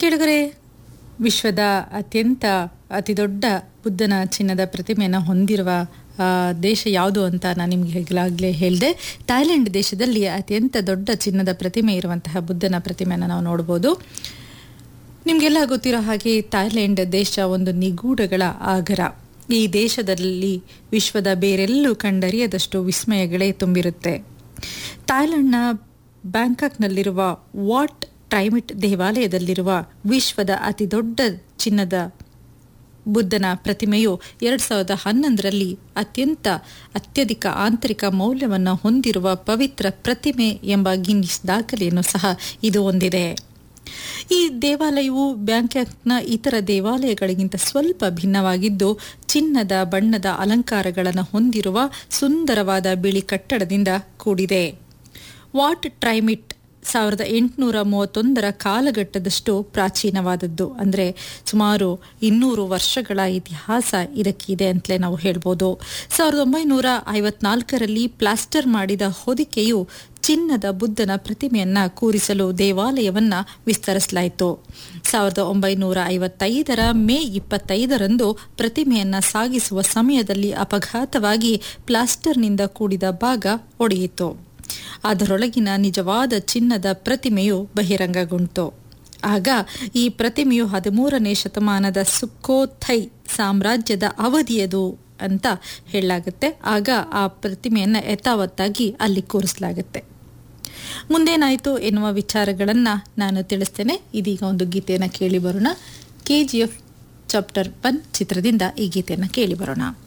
ಕೆಳಗರೆ ವಿಶ್ವದ ಅತ್ಯಂತ ಅತಿ ದೊಡ್ಡ ಬುದ್ಧನ ಚಿನ್ನದ ಪ್ರತಿಮೆಯನ್ನು ಹೊಂದಿರುವ ಆ, ದೇಶ ಯಾವುದು ಅಂತ ನಾನು ನಿಮಗೆ ಈಗಲಾಗಲೇ ಹೇಳಿದೆ ಥಾಯ್ಲೆಂಡ್ ದೇಶದಲ್ಲಿ ಅತ್ಯಂತ ದೊಡ್ಡ ಚಿನ್ನದ ಪ್ರತಿಮೆ ಇರುವಂತಹ ಬುದ್ಧನ ಪ್ರತಿಮೆಯನ್ನು ನಾವು ನೋಡ್ಬೋದು ನಿಮಗೆಲ್ಲ ಗೊತ್ತಿರೋ ಹಾಗೆ ಥಾಯ್ಲೆಂಡ್ ದೇಶ ಒಂದು ನಿಗೂಢಗಳ ಆಗರ ಈ ದೇಶದಲ್ಲಿ ವಿಶ್ವದ ಬೇರೆಲ್ಲೂ ಕಂಡರಿಯದಷ್ಟು ವಿಸ್ಮಯಗಳೇ ತುಂಬಿರುತ್ತೆ ಥಾಯ್ಲೆಂಡ್ನ ಬ್ಯಾಂಕಾಕ್ನಲ್ಲಿರುವ ವಾಟ್ ಟ್ರೈಮಿಟ್ ದೇವಾಲಯದಲ್ಲಿರುವ ವಿಶ್ವದ ಅತಿ ದೊಡ್ಡ ಚಿನ್ನದ ಬುದ್ಧನ ಪ್ರತಿಮೆಯು ಎರಡು ಸಾವಿರದ ಹನ್ನೊಂದರಲ್ಲಿ ಅತ್ಯಂತ ಅತ್ಯಧಿಕ ಆಂತರಿಕ ಮೌಲ್ಯವನ್ನು ಹೊಂದಿರುವ ಪವಿತ್ರ ಪ್ರತಿಮೆ ಎಂಬ ಗಿನ್ನಿಸ್ ದಾಖಲೆಯನ್ನು ಸಹ ಇದು ಹೊಂದಿದೆ ಈ ದೇವಾಲಯವು ಬ್ಯಾಂಕಾಕ್ನ ಇತರ ದೇವಾಲಯಗಳಿಗಿಂತ ಸ್ವಲ್ಪ ಭಿನ್ನವಾಗಿದ್ದು ಚಿನ್ನದ ಬಣ್ಣದ ಅಲಂಕಾರಗಳನ್ನು ಹೊಂದಿರುವ ಸುಂದರವಾದ ಬಿಳಿ ಕಟ್ಟಡದಿಂದ ಕೂಡಿದೆ ವಾಟ್ ಟ್ರೈಮಿಟ್ ಸಾವಿರದ ಎಂಟುನೂರ ಮೂವತ್ತೊಂದರ ಕಾಲಘಟ್ಟದಷ್ಟು ಪ್ರಾಚೀನವಾದದ್ದು ಅಂದರೆ ಸುಮಾರು ಇನ್ನೂರು ವರ್ಷಗಳ ಇತಿಹಾಸ ಇದಕ್ಕಿದೆ ಅಂತಲೇ ನಾವು ಹೇಳ್ಬೋದು ಸಾವಿರದ ಒಂಬೈನೂರ ಐವತ್ನಾಲ್ಕರಲ್ಲಿ ಪ್ಲಾಸ್ಟರ್ ಮಾಡಿದ ಹೊದಿಕೆಯು ಚಿನ್ನದ ಬುದ್ಧನ ಪ್ರತಿಮೆಯನ್ನ ಕೂರಿಸಲು ದೇವಾಲಯವನ್ನ ವಿಸ್ತರಿಸಲಾಯಿತು ಸಾವಿರದ ಒಂಬೈನೂರ ಐವತ್ತೈದರ ಮೇ ಇಪ್ಪತ್ತೈದರಂದು ಪ್ರತಿಮೆಯನ್ನ ಸಾಗಿಸುವ ಸಮಯದಲ್ಲಿ ಅಪಘಾತವಾಗಿ ಪ್ಲಾಸ್ಟರ್ನಿಂದ ಕೂಡಿದ ಭಾಗ ಒಡೆಯಿತು ಅದರೊಳಗಿನ ನಿಜವಾದ ಚಿನ್ನದ ಪ್ರತಿಮೆಯು ಬಹಿರಂಗಗೊಂಡಿತು ಆಗ ಈ ಪ್ರತಿಮೆಯು ಹದಿಮೂರನೇ ಶತಮಾನದ ಸುಕ್ಕೋಥೈ ಸಾಮ್ರಾಜ್ಯದ ಅವಧಿಯದು ಅಂತ ಹೇಳಲಾಗುತ್ತೆ ಆಗ ಆ ಪ್ರತಿಮೆಯನ್ನು ಯಥಾವತ್ತಾಗಿ ಅಲ್ಲಿ ಕೂರಿಸಲಾಗುತ್ತೆ ಮುಂದೇನಾಯಿತು ಎನ್ನುವ ವಿಚಾರಗಳನ್ನು ನಾನು ತಿಳಿಸ್ತೇನೆ ಇದೀಗ ಒಂದು ಗೀತೆಯನ್ನು ಕೇಳಿ ಬರೋಣ K G F chapter one ಚಿತ್ರದಿಂದ ಈ ಗೀತೆಯನ್ನು ಕೇಳಿ ಬರೋಣ